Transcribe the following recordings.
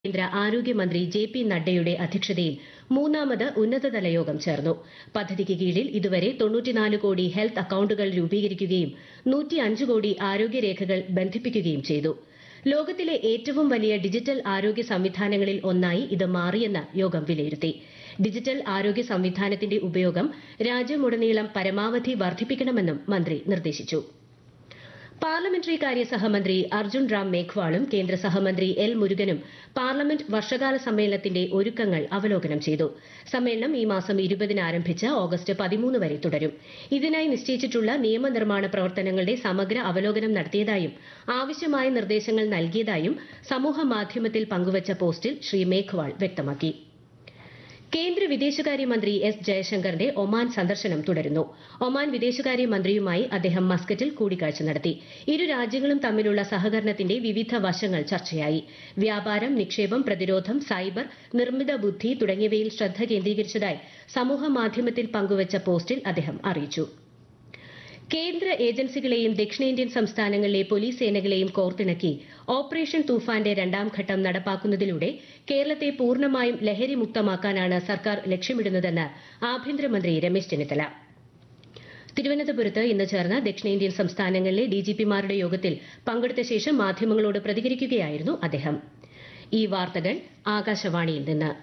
കേന്ദ്ര ആരോഗ്യമന്ത്രി J P നഡ്ഡയുടെ അധ്യക്ഷതയിൽ മൂന്നാമത് ഉന്നതതല യോഗം ചേർന്നു പദ്ധതിക്ക് കീഴിൽ ഇതുവരെ തൊണ്ണൂറ്റിനാല് കോടി ഹെൽത്ത് അക്കൌണ്ടുകൾ രൂപീകരിക്കുകയും നൂറ്റിയഞ്ച് കോടി ആരോഗ്യരേഖകൾ ബന്ധിപ്പിക്കുകയും ചെയ്തു ലോകത്തിലെ ഏറ്റവും വലിയ ഡിജിറ്റൽ ആരോഗ്യ സംവിധാനങ്ങളിൽ ഒന്നായി ഇത് മാറിയെന്ന് യോഗം വിലയിരുത്തി ഡിജിറ്റൽ ആരോഗ്യ സംവിധാനത്തിന്റെ ഉപയോഗം രാജ്യമുടനീളം പരമാവധി വർദ്ധിപ്പിക്കണമെന്നും മന്ത്രി നിർദ്ദേശിച്ചു പാർലമെന്ററി കാര്യ സഹമന്ത്രി അർജുൻ റാം മേഘ്വാളും കേന്ദ്ര സഹമന്ത്രി എൽ മുരുകനും പാർലമെന്റ് വർഷകാല സമ്മേളനത്തിന്റെ ഒരുക്കങ്ങൾ അവലോകനം ചെയ്തു സമ്മേളനം ഈ മാസം ഇരുപതിന് ആരംഭിച്ച് ഓഗസ്റ്റ് പതിമൂന്ന് വരെ തുടരും ഇതിനായി നിശ്ചയിച്ചിട്ടുള്ള നിയമനിർമ്മാണ പ്രവർത്തനങ്ങളുടെ സമഗ്ര അവലോകനം നടത്തിയതായും ആവശ്യമായ നിർദ്ദേശങ്ങൾ നൽകിയതായും സമൂഹ മാധ്യമത്തിൽ പങ്കുവച്ച പോസ്റ്റിൽ ശ്രീ മേഘ്വാൾ വ്യക്തമാക്കി കേന്ദ്ര വിദേശകാര്യമന്ത്രി എസ് ജയശങ്കറിന്റെ ഒമാൻ സന്ദർശനം തുടരുന്നു ഒമാൻ വിദേശകാര്യമന്ത്രിയുമായി അദ്ദേഹം മസ്കറ്റിൽ കൂടിക്കാഴ്ച നടത്തി ഇരു രാജ്യങ്ങളും തമ്മിലുള്ള സഹകരണത്തിന്റെ വിവിധ വശങ്ങൾ ചർച്ചയായി വ്യാപാരം നിക്ഷേപം പ്രതിരോധം സൈബർ നിർമ്മിത ബുദ്ധി തുടങ്ങിയവയിൽ ശ്രദ്ധ കേന്ദ്രീകരിച്ചതായി സമൂഹ മാധ്യമത്തിൽ പങ്കുവച്ച പോസ്റ്റിൽ അദ്ദേഹം അറിയിച്ചു കേന്ദ്ര ഏജൻസികളെയും ദക്ഷിണേന്ത്യൻ സംസ്ഥാനങ്ങളിലെ പോലീസ് സേനകളെയും കോർത്തിണക്കി ഓപ്പറേഷൻ തൂഫാന്റെ രണ്ടാം ഘട്ടം നടപ്പാക്കുന്നതിലൂടെ കേരളത്തെ പൂർണ്ണമായും ലഹരി മുക്തമാക്കാനാണ് സർക്കാർ ലക്ഷ്യമിടുന്നതെന്ന് ആഭ്യന്തരമന്ത്രി രമേശ് ചെന്നിത്തല തിരുവനന്തപുരത്ത് ഇന്ന് ചേർന്ന ദക്ഷിണേന്ത്യൻ സംസ്ഥാനങ്ങളിലെ ഡിജിപിമാരുടെ യോഗത്തിൽ പങ്കെടുത്ത ശേഷം മാധ്യമങ്ങളോട് പ്രതികരിക്കുകയായിരുന്നു അദ്ദേഹം ഈ വാർത്തകൾ ആകാശവാണിയിൽ നിന്ന്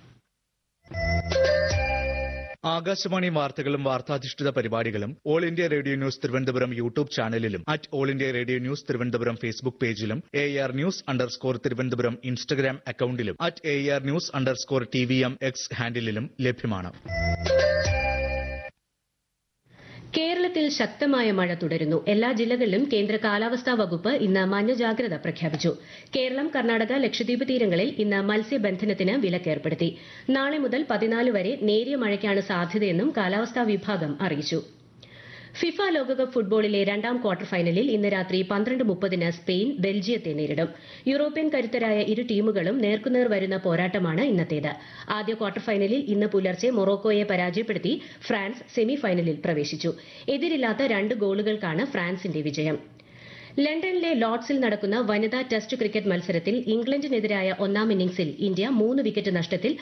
ആകാശവാണി വാർത്തകളും വാർത്താധിഷ്ഠിത പരിപാടികളും All India Radio news Thiruvananthapuram YouTube ചാനലിലും at All India Radio news Thiruvananthapuram Facebook പേജിലും A R news underscore Thiruvananthapuram Instagram അക്കൌണ്ടിലും at A R news underscore T V M X ഹാൻഡിലും ലഭ്യമാണ് കേരളത്തിൽ ശക്തമായ മഴ തുടരുന്നു എല്ലാ ജില്ലകളിലും കേന്ദ്ര കാലാവസ്ഥാ വകുപ്പ് ഇന്ന് മഞ്ഞ ജാഗ്രത പ്രഖ്യാപിച്ചു കേരളം കർണാടക ലക്ഷദ്വീപ് തീരങ്ങളിൽ ഇന്ന് മത്സ്യബന്ധനത്തിന് വിലക്കേർപ്പെടുത്തി നാളെ മുതൽ പതിനാല് വരെ നേരിയ മഴയ്ക്കാണ് സാധ്യതയെന്നും കാലാവസ്ഥാ വിഭാഗം അറിയിച്ചു ഫിഫ ലോകകപ്പ് ഫുട്ബോളിലെ രണ്ടാം ക്വാർട്ടർ ഫൈനലിൽ ഇന്ന് രാത്രി പന്ത്രണ്ട് മുപ്പതിന് സ്പെയിൻ ബെൽജിയത്തെ നേരിടും യൂറോപ്യൻ കരുത്തരായ ഇരു ടീമുകളും നേർക്കുനേർ വരുന്ന പോരാട്ടമാണ് ഇന്നത്തേത് ആദ്യ ക്വാർട്ടർ ഫൈനലിൽ ഇന്ന് പുലർച്ചെ മൊറോക്കോയെ പരാജയപ്പെടുത്തി ഫ്രാൻസ് സെമി ഫൈനലിൽ പ്രവേശിച്ചു എതിരില്ലാത്ത രണ്ട് ഗോളുകൾക്കാണ് ഫ്രാൻസിന്റെ വിജയം ലണ്ടനിലെ ലോർഡ്സിൽ നടക്കുന്ന വനിതാ ടെസ്റ്റ് ക്രിക്കറ്റ് മത്സരത്തിൽ ഇംഗ്ലണ്ടിനെതിരായ ഒന്നാം ഇന്നിംഗ്സിൽ ഇന്ത്യ മൂന്ന് വിക്കറ്റ് നഷ്ടത്തിൽ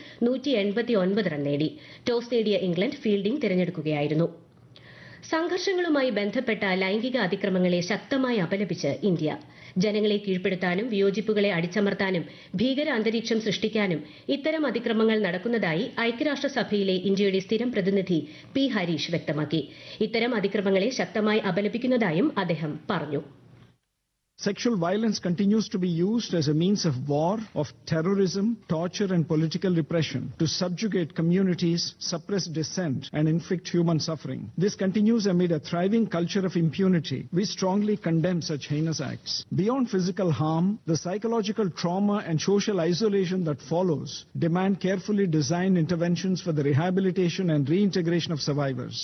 റൺ നേടി ടോസ് നേടിയ ഇംഗ്ലണ്ട് ഫീൽഡിംഗ് തിരഞ്ഞെടുക്കുകയായിരുന്നു സംഘർഷങ്ങളുമായി ബന്ധപ്പെട്ട ലൈംഗിക അതിക്രമങ്ങളെ ശക്തമായി അപലപിച്ച് ഇന്ത്യ ജനങ്ങളെ കീഴ്പ്പെടുത്താനും വിയോജിപ്പുകളെ അടിച്ചമർത്താനും ഭീകര അന്തരീക്ഷം സൃഷ്ടിക്കാനും ഇത്തരം അതിക്രമങ്ങൾ നടക്കുന്നതായി ഐക്യരാഷ്ട്രസഭയിലെ ഇന്ത്യയുടെ സ്ഥിരം പ്രതിനിധി പി ഹരീഷ് വ്യക്തമാക്കി ഇത്തരം അതിക്രമങ്ങളെ ശക്തമായി അപലപിക്കുന്നതായും അദ്ദേഹം പറഞ്ഞു Sexual violence continues to be used as a means of war, of terrorism, torture, and political repression to subjugate communities, suppress dissent, and inflict human suffering. This continues amid a thriving culture of impunity. We strongly condemn such heinous acts. Beyond physical harm, the psychological trauma and social isolation that follows demand carefully designed interventions for the rehabilitation and reintegration of survivors.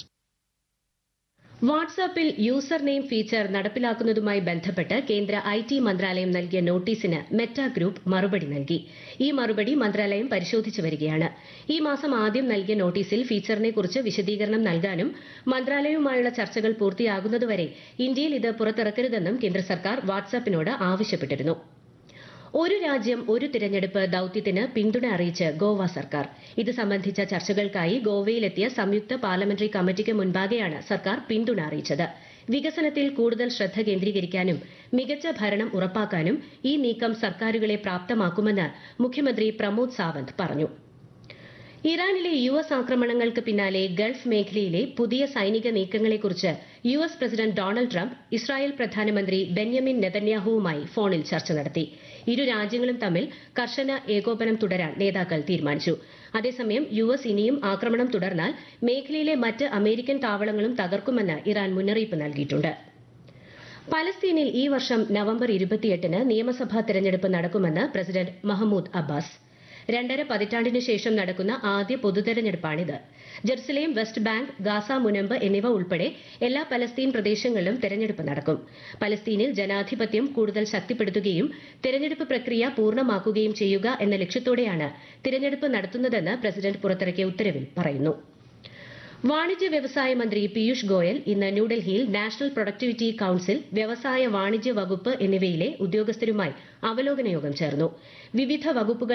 വാട്സാപ്പിൽ user name feature നടപ്പിലാക്കുന്നതുമായി ബന്ധപ്പെട്ട് കേന്ദ്ര I T മന്ത്രാലയം നൽകിയ നോട്ടീസിന് Meta group മറുപടി നൽകി ഈ മറുപടി മന്ത്രാലയം പരിശോധിച്ചു വരികയാണ് ഈ മാസം ആദ്യം നൽകിയ നോട്ടീസിൽ ഫീച്ചറിനെ കുറിച്ച് വിശദീകരണം നൽകാനും മന്ത്രാലയവുമായുള്ള ചർച്ചകൾ പൂർത്തിയാകുന്നതുവരെ ഇന്ത്യയിൽ ഇത് പുറത്തിറക്കരുതെന്നും കേന്ദ്ര സർക്കാർ വാട്സാപ്പിനോട് ആവശ്യപ്പെട്ടിരുന്നു ഒരു രാജ്യം ഒരു തിരഞ്ഞെടുപ്പ് ദൌത്യത്തിന് പിന്തുണ അറിയിച്ച് ഗോവ സർക്കാർ ഇത് സംബന്ധിച്ച ചർച്ചകൾക്കായി ഗോവയിലെത്തിയ സംയുക്ത പാർലമെന്ററി കമ്മിറ്റിക്ക് മുൻപാകെയാണ് സർക്കാർ പിന്തുണ അറിയിച്ചത് വികസനത്തിൽ കൂടുതൽ ശ്രദ്ധ കേന്ദ്രീകരിക്കാനും മികച്ച ഭരണം ഉറപ്പാക്കാനും ഈ നീക്കം സർക്കാരുകളെ പ്രാപ്തമാക്കുമെന്ന് മുഖ്യമന്ത്രി പ്രമോദ് സാവന്ത് പറഞ്ഞു ഇറാനിലെ യു എസ് ആക്രമണങ്ങൾക്ക് പിന്നാലെ ഗൾഫ് മേഖലയിലെ പുതിയ സൈനിക നീക്കങ്ങളെക്കുറിച്ച് U S president Donald Trump Israel പ്രധാനമന്ത്രി ബെന്യമിൻ നെതന്യാഹുവുമായി ഫോണിൽ ചർച്ച നടത്തി ഇരു രാജ്യങ്ങളും തമ്മിൽ കർശന ഏകോപനം തുടരാൻ നേതാക്കൾ തീരുമാനിച്ചു അതേസമയം യു എസ് ഇനിയും ആക്രമണം തുടർന്നാൽ മേഖലയിലെ മറ്റ് അമേരിക്കൻ താവളങ്ങളും തകർക്കുമെന്ന് ഇറാൻ മുന്നറിയിപ്പ് നൽകിയിട്ടുണ്ട് പലസ്തീനിൽ ഈ വർഷം നവംബർ ഇരുപത്തിയെട്ടിന് നിയമസഭാ തെരഞ്ഞെടുപ്പ് നടക്കുമെന്ന് പ്രസിഡന്റ് മഹമ്മൂദ് അബ്ബാസ് രണ്ടര പതിറ്റാണ്ടിനു ശേഷം നടക്കുന്ന ആദ്യ പൊതുതെരഞ്ഞെടുപ്പാണിത് ജെറുസലേം വെസ്റ്റ് ബാങ്ക് ഗാസ മുനമ്പ് എന്നിവ ഉൾപ്പെടെ എല്ലാ പലസ്തീൻ പ്രദേശങ്ങളിലും തെരഞ്ഞെടുപ്പ് നടക്കും പലസ്തീനിൽ ജനാധിപത്യം കൂടുതൽ ശക്തിപ്പെടുത്തുകയും തെരഞ്ഞെടുപ്പ് പ്രക്രിയ പൂർണ്ണമാക്കുകയും ചെയ്യുക എന്ന ലക്ഷ്യത്തോടെയാണ് തിരഞ്ഞെടുപ്പ് നടത്തുന്നതെന്ന് പ്രസിഡന്റ് പുറത്തിറക്കിയ ഉത്തരവിൽ പറയുന്നു വാണിജ്യ വ്യവസായ മന്ത്രി പീയൂഷ് ഗോയൽ ഇന്ന് ന്യൂഡൽഹിയിൽ നാഷണൽ പ്രൊഡക്ടിവിറ്റി കൌൺസിൽ വ്യവസായ വാണിജ്യ വകുപ്പ് എന്നിവയിലെ ഉദ്യോഗസ്ഥരുമായി അവലോകന യോഗം ചേർന്നു വിവിധ വകുപ്പുകൾ